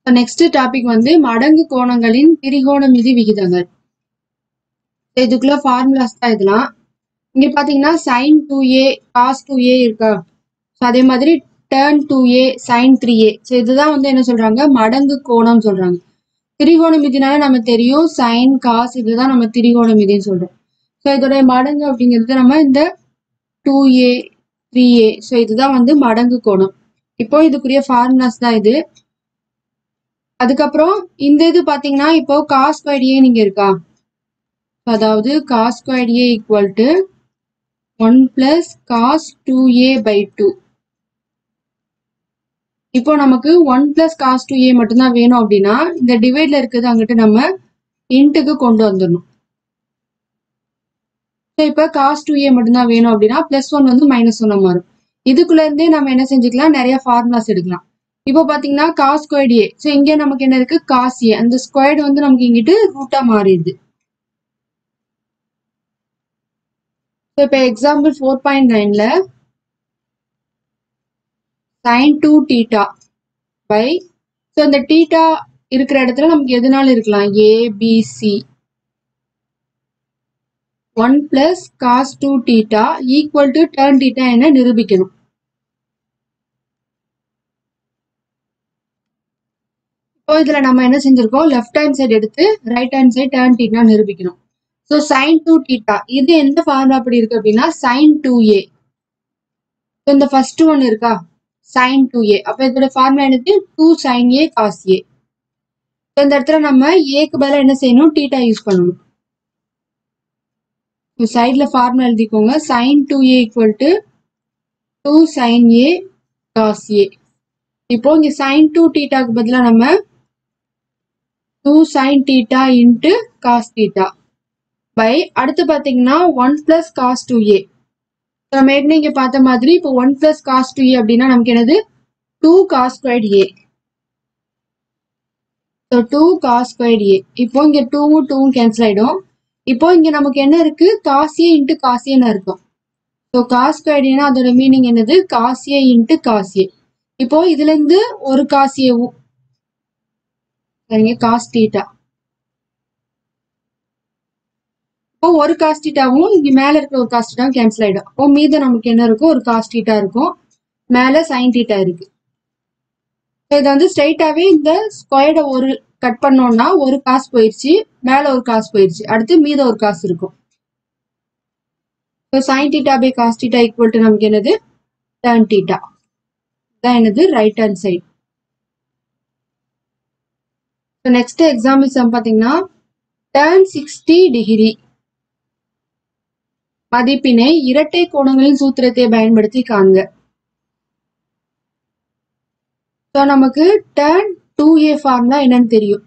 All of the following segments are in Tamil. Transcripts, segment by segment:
நெக்ஸ்ட் டாபிக் வந்து மடங்கு கோணங்களின் திரிகோணமிதி விகிதங்கள் இதுக்குள்ள ஃபார்முலாஸ் தான் இதெல்லாம் இங்க பாத்தீங்கன்னா sine two A cos two A இருக்கா ஸோ அதே மாதிரி tan two A sine three A so இதுதான் வந்து என்ன சொல்றாங்க மடங்கு கோணம் சொல்றாங்க திரிகோணமிதினால நம்ம தெரியும் சைன் காஸ் இதுதான் நம்ம திரிகோணமிதின்னு சொல்றோம் ஸோ இதோடைய மடங்கு அப்படிங்கிறது நம்ம இந்த two A three A so இதுதான் வந்து மடங்கு கோணம் இப்போ இதுக்குரிய ஃபார்முலாஸ் தான் இது அதுக்கப்புறம் இந்த இது பாத்தீங்கன்னா இப்போ காஸ் ஸ்கொயர் ஏ நீங்க இருக்கா அதாவது cos square A equal to one plus cos two A by two இப்போ நமக்கு one plus cos two A மட்டும்தான் வேணும் அப்படின்னா இந்த டிவைட்ல இருக்கிறது அங்கிட்டு நம்ம இன்ட்டுக்கு கொண்டு வந்துடணும் ஸோ இப்போ காஸ் டூ ஏ மட்டும்தான் வேணும் அப்படின்னா பிளஸ் ஒன் வந்து மைனஸ் ஒன்னா மாறும் இதுக்குள்ள இருந்தே நம்ம என்ன செஞ்சுக்கலாம் நிறைய ஃபார்முலாஸ் எடுக்கலாம் இப்போ பாத்தீங்கன்னா காஸ் ஸ்கொயர்ட் ஏ ஸோ இங்கே நமக்கு என்ன இருக்கு காஸ் ஏ அந்த ஸ்கொயர்டு வந்து நமக்கு இங்கிட்டு ரூட்டா மாறிடுது ஸோ இப்போ எக்ஸாம்பிள் ஃபோர் பாயிண்ட் நைன்ல sine two theta by so இந்த டீட்டா இருக்கிற இடத்துல நமக்கு எதுனாலும் இருக்கலாம் A B C one plus cos two theta equal to tan theta என்ன நிரூபிக்கணும் இப்போ இதுல நம்ம என்ன செஞ்சிருக்கோம் லெஃப்ட் ஹேண்ட் சைடு எடுத்து right hand side tan theta நிரூபிக்கணும் ஸோ சைன் டூ டீட்டா இது எந்த ஃபார்முலா அப்படி இருக்கு அப்படின்னா சைன் டூ ஏ இந்த ஃபர்ஸ்ட் ஒன் இருக்கா சைன் டூ ஏ அப்போ இதோட ஃபார்முலா என்னது two sine A cos A இந்த இடத்துல நம்ம ஏக்கு பதிலாக என்ன செய்யணும் டீட்டா யூஸ் பண்ணணும் சைட்ல ஃபார்முலா எழுதிக்கோங்க sine two A equal to two sine A cos A இப்போ இங்க சைன் டூ டீட்டாக்கு பதிலாக நம்ம two sine theta into cos theta by அடுத்து பார்த்தீங்கன்னா one plus cos two A நம்ம ஏற்கனவே இங்கே பார்த்த மாதிரி இப்போ one plus cos two A அப்படின்னா நமக்கு என்னது two cos squared A so two cos squared A இப்போ இங்கே டூவும் டூவும் கேன்சல் ஆகிடும் இப்போ இங்கே நமக்கு என்ன இருக்கு காஸ் ஏ இன்ட்டு காஸ் ஏன்னு இருக்கும் ஸோ காஸ் ஸ்கொயர்ட் ஏன்னா அதோட மீனிங் என்னது cos A into cos A இப்போ இதுல இருந்து ஒரு காஸ் ஏவும் சரிங்க காஸ் டீட்டா இப்போ ஒரு காஸ்டீட்டாவும் இங்க மேல இருக்கிற ஒரு காஸ்டீட்டாவும் கேன்சல் ஆயிடும் அப்போ மீதம் நமக்கு என்ன இருக்கும் ஒரு காஸ்டீட்டா இருக்கும் மேல சைன் டீட்டா இருக்கு இதை வந்து ஸ்ட்ரைட்டாவே இந்த ஸ்கொயர்டை ஒரு கட் பண்ணோம்னா ஒரு காசு போயிடுச்சு மேல ஒரு காசு போயிடுச்சு அடுத்து மீதம் ஒரு காசு இருக்கும் so sine theta by cos theta equal to நமக்கு என்னது டேர்ன் டீட்டா தான் என்னது right hand side so next example sum பார்த்தீங்கன்னா டேர்ன் சிக்ஸ்டி டிகிரி மதிப்பினை இரட்டை கோணங்களின் சூத்திரத்தை பயன்படுத்தி காண்க ஸோ நமக்கு டேர்ன் டூ ஏ ஃபார்ம்னா என்னன்னு தெரியும்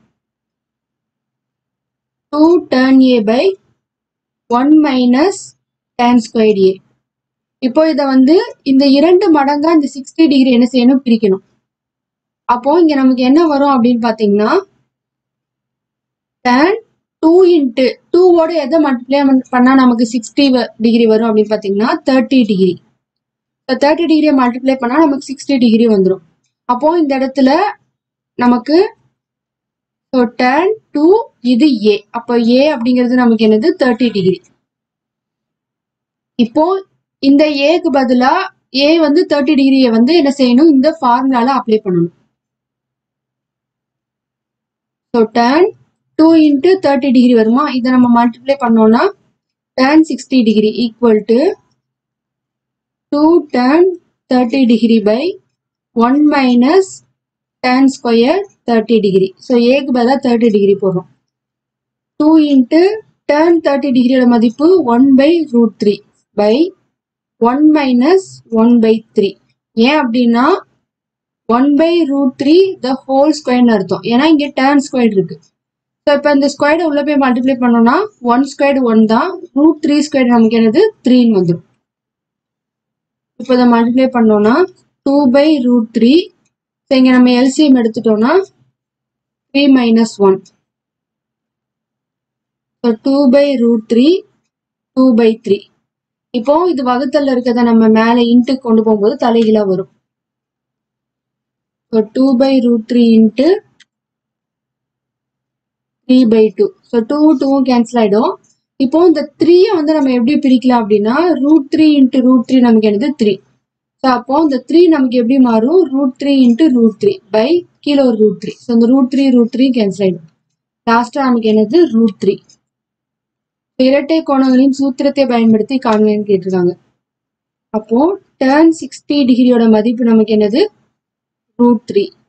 two tan A by one minus tan square A இப்போ இதை வந்து இந்த இரண்டு மடங்கா இந்த சிக்ஸ்டி டிகிரி என்ன செய்யணும் பிரிக்கணும் அப்போ இங்க நமக்கு என்ன வரும் அப்படின்னு பாத்தீங்கன்னா டேன் டூ இன்ட்டு டூவோட எதை மல்டிப்ளை பண்ணா நமக்கு சிக்ஸ்டி டிகிரி வரும் அப்படின்னு பாத்தீங்கன்னா தேர்ட்டி டிகிரி தேர்ட்டி டிகிரியை மல்டிப்ளை பண்ணா நமக்கு சிக்ஸ்டி டிகிரி வந்துடும் அப்போ இந்த இடத்துல நமக்கு ஸோ டேன் டூ இது ஏ அப்போ ஏ அப்படிங்கிறது நமக்கு என்னது தேர்ட்டி டிகிரி இப்போ இந்த ஏக்கு பதிலா ஏ வந்து தேர்ட்டி டிகிரியை வந்து என்ன செய்யணும் இந்த ஃபார்முலால அப்ளை பண்ணணும் so tan two into thirty degree வருமா இதை நம்ம மல்டிப்ளை பண்ணோம்னா tan sixty degree equal to two tan thirty degree by one minus tan square thirty degree so ஏக்கு பதிலாக தேர்ட்டி டிகிரி போடுறோம் டூ இன்ட்டு டேன் தேர்ட்டி டிகிரியோட மதிப்பு one by root three by one minus one by three ஏன் அப்படின்னா one by root three the whole ஸ்கொயர்னு அர்த்தம் ஏன்னா இங்கே டேன் ஸ்கொயர் இருக்கு ஸோ இப்போ இந்த ஸ்கொயர்டை உள்ள போய் மல்டிப்ளை பண்ணோம்னா ஒன் ஸ்கொயர்டு ஒன் தான் ரூட் த்ரீ ஸ்கொயர் நமக்கு என்னது த்ரீன்னு வந்துடும் இப்போ இதை மல்டிப்ளை பண்ணோம்னா two by root three so இங்கே நம்ம எல்சிஎம் எடுத்துட்டோம்னா three minus one so two by root three two by three இப்போ இது வகுத்தல்ல இருக்கிறத நம்ம மேலே இன்ட்டு கொண்டு போகும்போது தலைகீழா வரும் so two by root three into three by two so two டூவும் கேன்சல் ஆகிடும் இப்போ இந்த த்ரீயை வந்து நம்ம எப்படி பிரிக்கலாம் அப்படின்னா root three into root three நமக்கு என்னது த்ரீ ஸோ அப்போ இந்த த்ரீ நமக்கு எப்படி மாறும் root three into root three by கீழே ஒரு ரூட் த்ரீ ஸோ இந்த root three root three cancel ஆகிடும் லாஸ்ட்டாக நமக்கு என்னது ரூட் த்ரீ இரட்டை கோணங்களின் சூத்திரத்தை பயன்படுத்தி காண்கன்னு கேட்டிருக்காங்க அப்போ டேர்ன் சிக்ஸ்டி டிகிரியோட மதிப்பு நமக்கு என்னது ரூட் த்ரீ